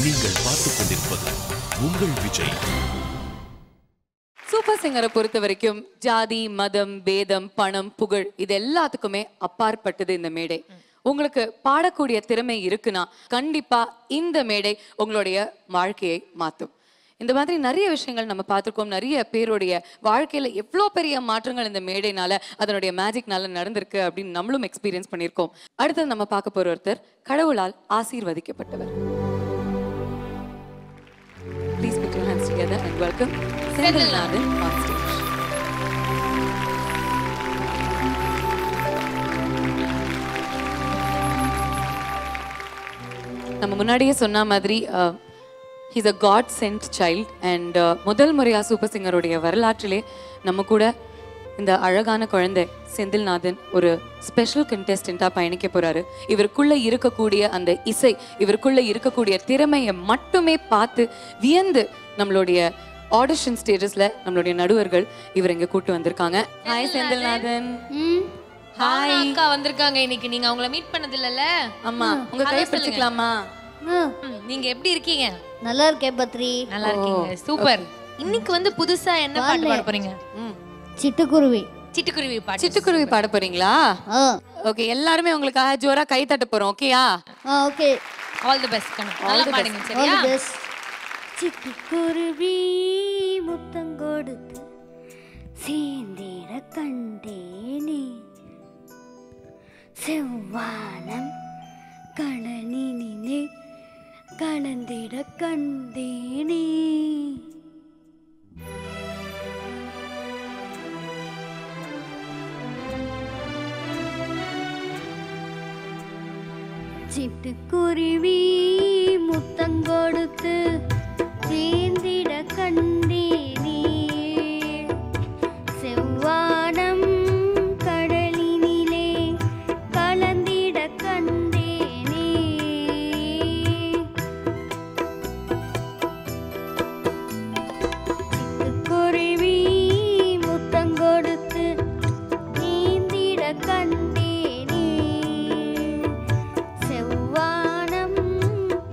நீங்கள் பார்த்துக் கொண்டிருப்பது உங்கள் விஜய் சூப்பர் சிங்கரை பொறுத்த வரைக்கும் ஜாதி மதம் பேதம் பணம் புகழ் இது எல்லாத்துக்குமே அப்பாற்பட்டது இந்த மேடை உங்களுக்கு பாடக்கூடிய திறமை இருக்குன்னா கண்டிப்பா இந்த மேடை உங்களுடைய வாழ்க்கையை மாத்தும் இந்த மாதிரி நிறைய விஷயங்கள் நம்ம பார்த்துருக்கோம் நிறைய பேருடைய வாழ்க்கையில எவ்வளோ பெரிய மாற்றங்கள் இந்த மேடைனால அதனுடைய மேஜிக்னால நடந்திருக்கு அப்படின்னு நம்மளும் எக்ஸ்பீரியன்ஸ் பண்ணியிருக்கோம் அடுத்தது நம்ம பார்க்க போற ஒருத்தர் கடவுளால் ஆசீர்வதிக்கப்பட்டவர் Please put your hands together and welcome Senthilnathan on stage. நம்ம முன்னாடியே சொன்ன மாதிரி he's a god sent child and முதல் முறையா சூப்பர் சிங்கருடைய வரலாற்றிலே நம்ம கூட இந்த அழகான குழந்தை செந்தில்நாதன் ஒரு ஸ்பெஷல் கண்டெஸ்டண்ட்டாக பயணிக்க போறாரு இவருக்குள்ள இருக்கக்கூடிய அந்த இசை இவருக்குள்ள இருக்கக்கூடிய திறமையை மட்டுமே பார்த்து வியந்து நம்மளுடைய ஆடிஷன் ஸ்டேஜஸ்ல நம்மளுடைய நடுவர்கள் இவர் இங்க கூட்டு வந்திருக்காங்க ஹாய் செந்தில்நாதன் ஹாய் அக்கா வந்திருக்காங்க இன்னைக்கு நீங்க அவங்கள மீட் பண்ணது இல்லல அம்மா உங்க கை பிடிச்சிக்கலாமா நீங்க எப்படி இருக்கீங்க நல்லா இருக்கேன் பத்ரி நல்லா இருக்கீங்க சூப்பர் இன்னைக்கு வந்து புதுசா என்ன பாட்டு பாட போறீங்க ம். சிட்டுக்குருவி சிட்டுக்குருவி பாட்டு சிட்டுக்குருவி பாட போறீங்களா ஆ ஓகே எல்லாருமே உங்களுக்காக ஜோரா கை தட்ட போறோம் ஓகேயா ஆ ஓகே ஆல் தி பெஸ்ட் கண்ணு நல்லா பாடுங்க ஆல் சரியா தி பெஸ்ட் சிட்டுக்குருவி முத்தம் கொடுத்து சேந்திட கண்டேனே செவ்வானம் கடனினிலே கலந்திட கண்டேனே சிட்டுக்குருவி முத்தங்கொடுத்து சேந்திட கண்டேனே செவ்வானம் கடலினிலே கலந்திட கண்டேனே சிட்டுக்குருவி முத்தங்கொடுத்து நீந்திட கண்டேனே செவ்வானம்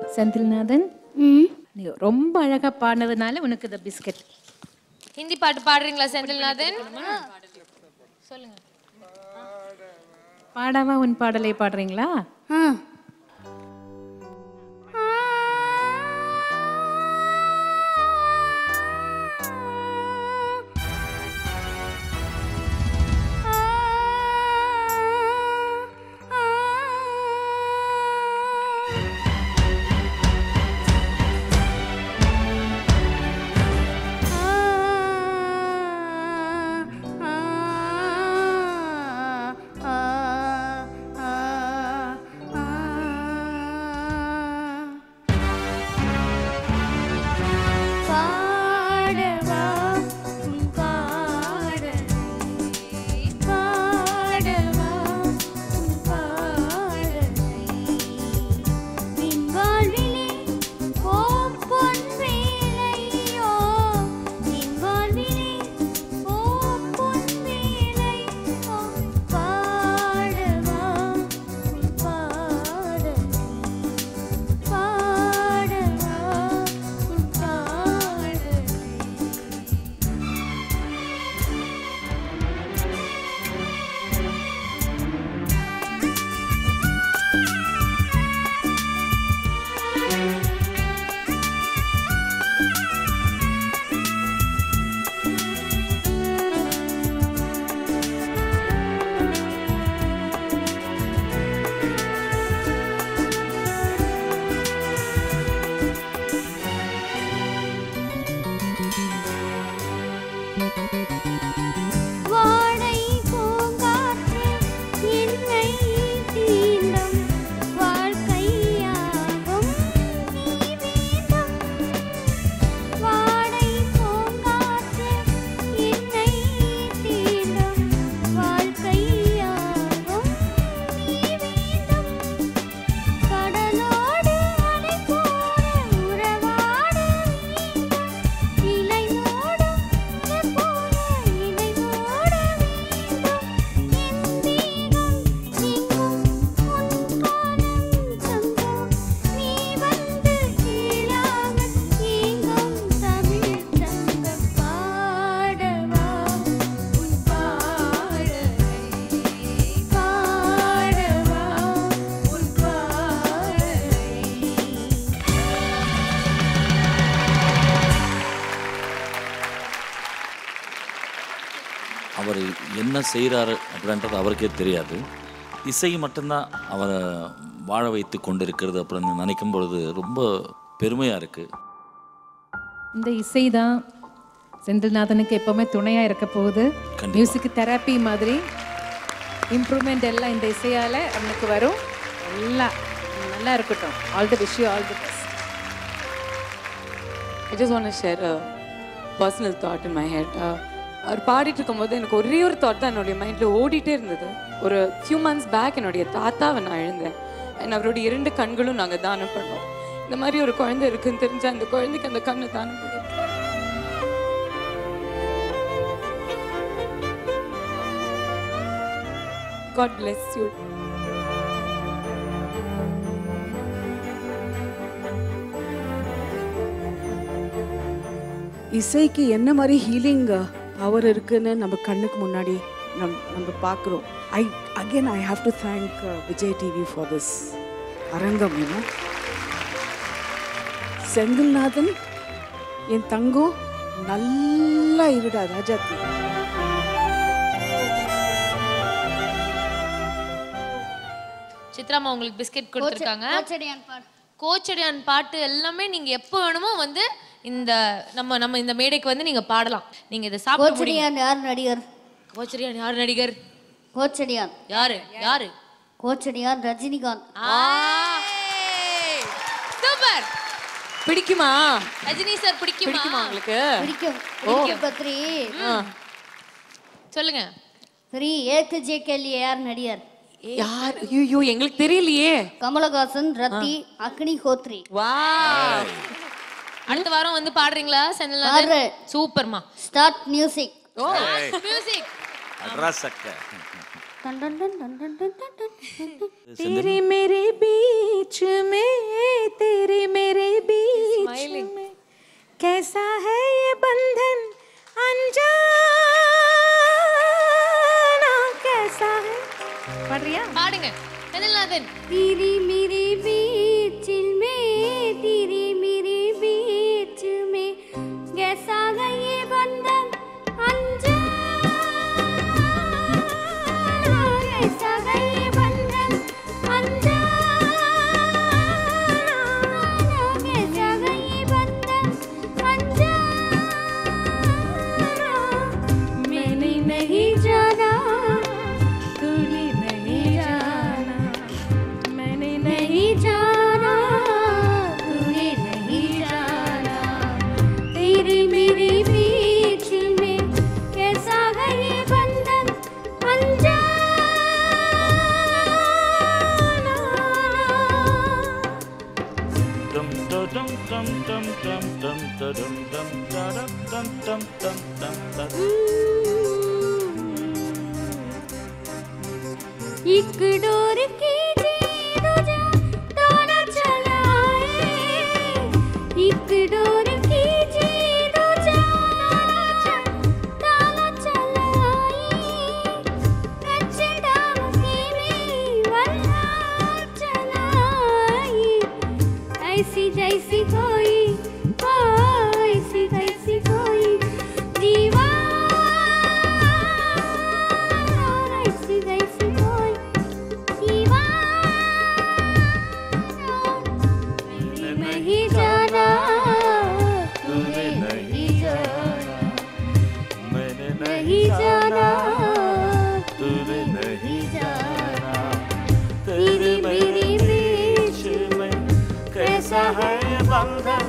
செந்தில்நாதன் ம் நீ ரொம்ப அழகா பாடினதுனால உனக்கு இந்த பிஸ்கட் ஹிந்தி பாட்டு பாடுறீங்களா செந்தில்நாதன் சொல்லுங்க பாடாவா உன் பாடலை பாடுறீங்களா ஆ பாடவா உன் பாடலை பாடவா உன் பாடலை நின் வாழ்விலே ஓ பொன் வேலையோ நின் வாழ்விலே ஓ பொன் வேலையோ பாடவா உன் பாடலை பாடவா உன் பாடலை வாடை பூங்காற்று என்னை தீண்டும் வாழ்க்கையாகும் நீ வேண்டும் வாடை பூங்காற்று என்னை தீண்டும் வாழ்க்கையாகும் நீ வேண்டும் கடலோடு அலை போல உறவாட வேண்டும் இலை மூடும் இலை போல இலை மூட வேண்டும் என் தேகம் எங்கும் உன் காலம் தங்கும் நீ வந்து கீழாக எங்கும் தமிழ் தங்கம் பாடவா உன் பாடலை பாடவா உன் பாடலை அவர் என்ன செய்கிறாரு அப்படின்றது அவருக்கே தெரியாது இசை மட்டும்தான் அவரை வாழ வைத்து கொண்டிருக்கிறது அப்படின்னு நினைக்கும் பொழுது ரொம்ப பெருமையாக இருக்குது இந்த இசை தான் செந்தில்நாதனுக்கு எப்பவுமே துணையா இருக்க போகுது கண்டிப்பா. மியூசிக் தெரப்பி மாதிரி இம்ப்ரூவ்மெண்ட் எல்லாம் இந்த இசையால அவனுக்கு வரும் எல்லாம் நல்லா இருக்கட்டும் all the wish you all the best I just want to share a personal thought in my head. Uh, அவர் பாடிட்டு இருக்கும்போது எனக்கு ஒரே ஒரு தாட் தான் என்னுடைய மைண்டில் ஓடிட்டே இருந்தது ஒரு ஃபியூ மந்த்ஸ் பேக் என்னுடைய தாத்தாவை நான் எழுந்தேன் அண்ட் அவருடைய இரண்டு கண்களும் நாங்கள் தானம் பண்ணோம் இந்த மாதிரி ஒரு குழந்தை இருக்குன்னு தெரிஞ்சா அந்த குழந்தைக்கு அந்த கண்ணை தானம் பண்ணிருக்கோம் God bless you. இசைக்கு என்ன மாதிரி ஹீலிங் பவர் இருக்குன்னு நம்ம கண்ணுக்கு முன்னாடி நம் நம்ம பார்க்குறோம் I again I have to thank Vijay TV for this அரங்கம் என்ன செந்தில்நாதன் என் தங்கம் நல்லா இருடா ராஜாத்தி சித்ராமா உங்களுக்கு பிஸ்கெட் கொடுத்துருக்காங்க கோச்சடியான் பாட்டு எல்லாமே நீங்க எப்போ வேணுமோ வந்து இந்த நம்ம நம்ம இந்த மேடைக்கு வந்து நீங்க பாடலாம் நீங்க இதை சாப்பிட முடியும் கோச்சடியான் யார் நடிகர் கோச்சடியான் யார் நடிகர் கோச்சடியான் யாரு யாரு கோச்சடியான் ரஜினிகாந்த் சூப்பர் பிடிக்குமா ரஜினி சார் பிடிக்குமா பிடிக்குமா உங்களுக்கு பிடிக்கும் பிடிக்கும் பத்ரி சொல்லுங்க சரி ஏக்கு ஜே கேள்வி யார் நடிகர் யார் ஐயோ எங்களுக்கு தெரியலையே கமலஹாசன் ரத்தி அக்னி ஹோத்ரி வா அடுத்த வாரம் வந்து பாடுறீங்களா செந்தில்நாதன் பாடுறேன். சூப்பர்மா ஸ்டார்ட் மியூசிக் மியூசிக் டன் டன் டன் டன் டன் டன் டன் டன். तेरे मेरे बीच में तेरे பாடுங்க செந்தில்நாதன் तेरी मेरी बीच में तेरी मेरी बीच में कैसा गए बंधन अनजाना कैसा गए बंधन अनजाना कैसा गए बंधन अनजाना मैंने नहीं जाना तूने नहीं जाना मैंने नहीं जाना तूने नहीं जाना तेरी मेरी बीच में कैसा है ये बंधन अनजाना டம் டம் டம் டம் டம் டம் டம் டம் டம் டம் டம் டம் டம் டம் एक डोर की दूजा तारा चलाए एक डोर की दूजा तारा चलाए कच्चे डामकी में वल्ला चलाए ऐसी जैसी कोई ओ ऐसी जैसी कोई दीवार ऐसी जैसी कोई दीवार नहीं जाना तूने नहीं जाना मैंने नहीं जाना तूने नहीं जाना तेरे मेरे बीच में कैसा है ये बंधन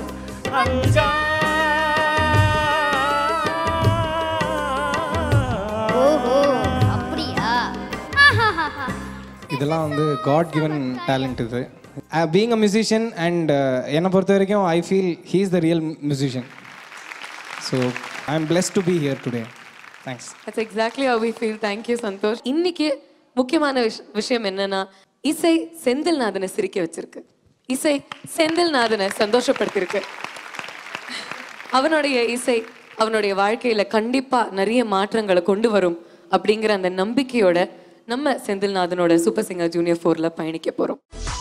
ஓஹோ அப்படியா ஆஹாஹாஹா இதெல்லாம் வந்து காட் கிவன் டேலண்ட் இது பீங் அ மியூசிஷியன் அண்ட் என்னை பொறுத்த வரைக்கும் I feel he is the real musician so I am bless to be here today thanks that's exactly how we feel thank you Santhosh இன்னைக்கு முக்கியமான விஷ- விஷயம் என்னன்னா இசை செந்தில்நாதனை சிரிக்க வச்சிருக்கு இசை செந்தில்நாதனை சந்தோஷப்படுத்தியிருக்கு அவனுடைய இசை அவனுடைய வாழ்க்கையில கண்டிப்பா நிறைய மாற்றங்களை கொண்டு வரும் அப்படிங்கிற அந்த நம்பிக்கையோட நம்ம செந்தில்நாதனோட சூப்பர் சிங்கர் ஜூனியர் ஃபோர்ல பயணிக்க போறோம்